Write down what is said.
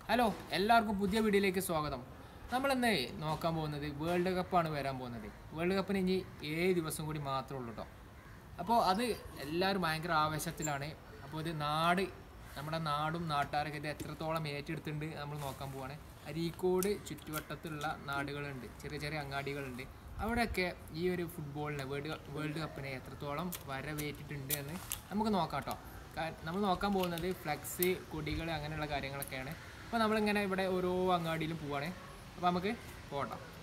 hello എല്ലാവർക്കും പുതിയ വീഡിയോയിലേക്ക് സ്വാഗതം നമ്മളിന്ന് നോക്കാൻ പോകുന്നത് വേൾഡ് കപ്പാണ് വരാൻ പോകുന്നത് വേൾഡ് കപ്പിന് ഇനി ഏഴ് ദിവസം കൂടി മാത്രമേ ഉള്ളൂ കേട്ടോ അപ്പോൾ അത് എല്ലാവരും ഭയങ്കര ആവേശത്തിലാണ് അപ്പോൾ ഇത് നാട് നമ്മുടെ നാടും നാട്ടുകാരൊക്കെ ഇത് എത്രത്തോളം ഏറ്റെടുത്തിട്ടുണ്ട് നമ്മൾ നോക്കാൻ പോവാണ് അരീക്കോട് ചുറ്റുവട്ടത്തുള്ള നാടുകളുണ്ട് ചെറിയ ചെറിയ അങ്ങാടികളുണ്ട് അവിടെയൊക്കെ ഈ ഒരു ഫുട്ബോളിനെ വേൾഡ് വേൾഡ് കപ്പിനെ എത്രത്തോളം വരവേറ്റിട്ടുണ്ട് എന്ന് നമുക്ക് നോക്കാം കേട്ടോ നമ്മൾ നോക്കാൻ പോകുന്നത് ഫ്ലക്സ് കൊടികൾ അങ്ങനെയുള്ള കാര്യങ്ങളൊക്കെയാണ് അപ്പോൾ നമ്മളിങ്ങനെ ഇവിടെ ഓരോ അങ്ങാടിയിലും പോവാണ് അപ്പോൾ നമുക്ക് പോകട്ടോ